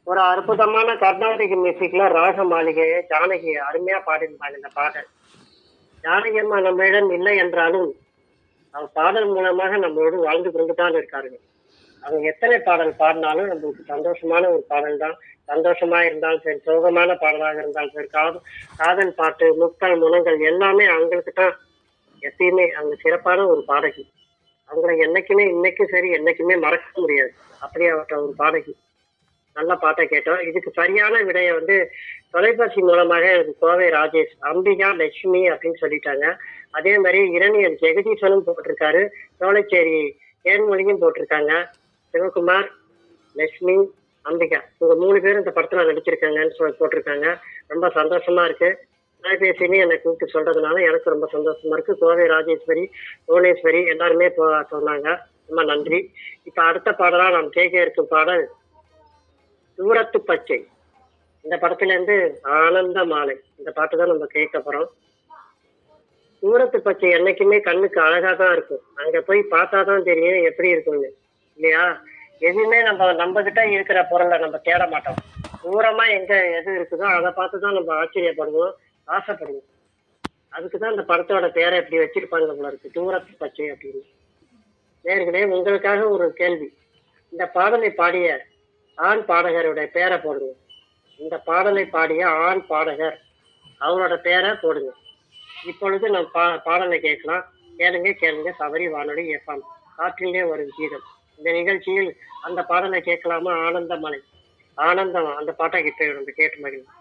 ஒரு அற்புதமான கர்நாடக மியூசிக்ல ராக மாளிகையை ஜானகி அருமையா பாடியிருந்தாங்க இந்த பாடல் ஜானகி அம்மா நம்மிடம் இல்லை என்றாலும் அவர் பாடல் மூலமாக நம்மளோடு வாழ்ந்து கொண்டு தான் இருக்கார்கள் அவங்க எத்தனை பாடல் பாடினாலும் நம்மளுக்கு சந்தோஷமான ஒரு பாடல் தான் சந்தோஷமா இருந்தாலும் சரி சோகமான பாடலாக இருந்தாலும் சரி காதல் காதல் பாட்டு முக்கள் முனங்கள் எல்லாமே அவங்களுக்கு தான் எப்பயுமே அவங்க சிறப்பான ஒரு பாடகி அவங்கள என்னைக்குமே இன்னைக்கும் சரி என்னைக்குமே மறக்க முடியாது அப்படியாப்பட்ட ஒரு பாடகி நல்ல பாட்டை கேட்டோம் இதுக்கு சரியான விடையை வந்து தொலைபேசி மூலமாக எனக்கு கோவை ராஜேஷ் அம்பிகா லட்சுமி அப்படின்னு சொல்லிட்டாங்க அதே மாதிரி இரணியன் ஜெகதீசனும் போட்டிருக்காரு சோலைச்சேரி தேன்மொழியும் போட்டிருக்காங்க சிவகுமார் லட்சுமி அம்பிகா இவங்க மூணு பேரும் இந்த படத்துல நடிச்சிருக்காங்கன்னு சொல்லி போட்டிருக்காங்க ரொம்ப சந்தோஷமா இருக்கு தொலைபேசியிலையும் என்னை கூப்பிட்டு சொல்றதுனால எனக்கு ரொம்ப சந்தோஷமா இருக்கு கோவை ராஜேஸ்வரி புவனேஸ்வரி எல்லாருமே போ- சொன்னாங்க ரொம்ப நன்றி இப்ப அடுத்த பாடலா நாம் கேட்க இருக்கும் பாடல் தூரத்து பச்சை இந்த படத்துல இருந்து ஆனந்த மாலை இந்த பாட்டு தான் நம்ம கேட்க போறோம் தூரத்து பச்சை என்னைக்குமே கண்ணுக்கு அழகா தான் இருக்கும் அங்க போய் பார்த்தா தான் தெரியும் எப்படி இருக்கும்னு இல்லையா எதுவுமே நம்ம நம்ம கிட்ட இருக்கிற பொருளை நம்ம தேட மாட்டோம் தூரமா எங்க எது இருக்குதோ அதை பார்த்து தான் நம்ம ஆச்சரியப்படுவோம் ஆசைப்படுவோம் அதுக்கு தான் இந்த படத்தோட பேரை எப்படி வச்சிருப்பாங்க போல இருக்கு தூரத்து பச்சை அப்படின்னு நேர்களே உங்களுக்காக ஒரு கேள்வி இந்த பாடலை பாடிய ஆண் பாடகருடைய பேரை போடுங்க இந்த பாடலை பாடிய ஆண் பாடகர் அவரோட பேரை போடுங்க இப்பொழுது நம் பா பாடலை கேட்கலாம் கேளுங்க கேளுங்க சபரி வானொலி எஃப்எம் காற்றிலே வரும் கீதம் இந்த நிகழ்ச்சியில் அந்த பாடலை கேட்கலாமா ஆனந்தமலை ஆனந்தம் அந்த பாட்டை கிட்ட இருந்து கேட்டு மகிழ்ந்து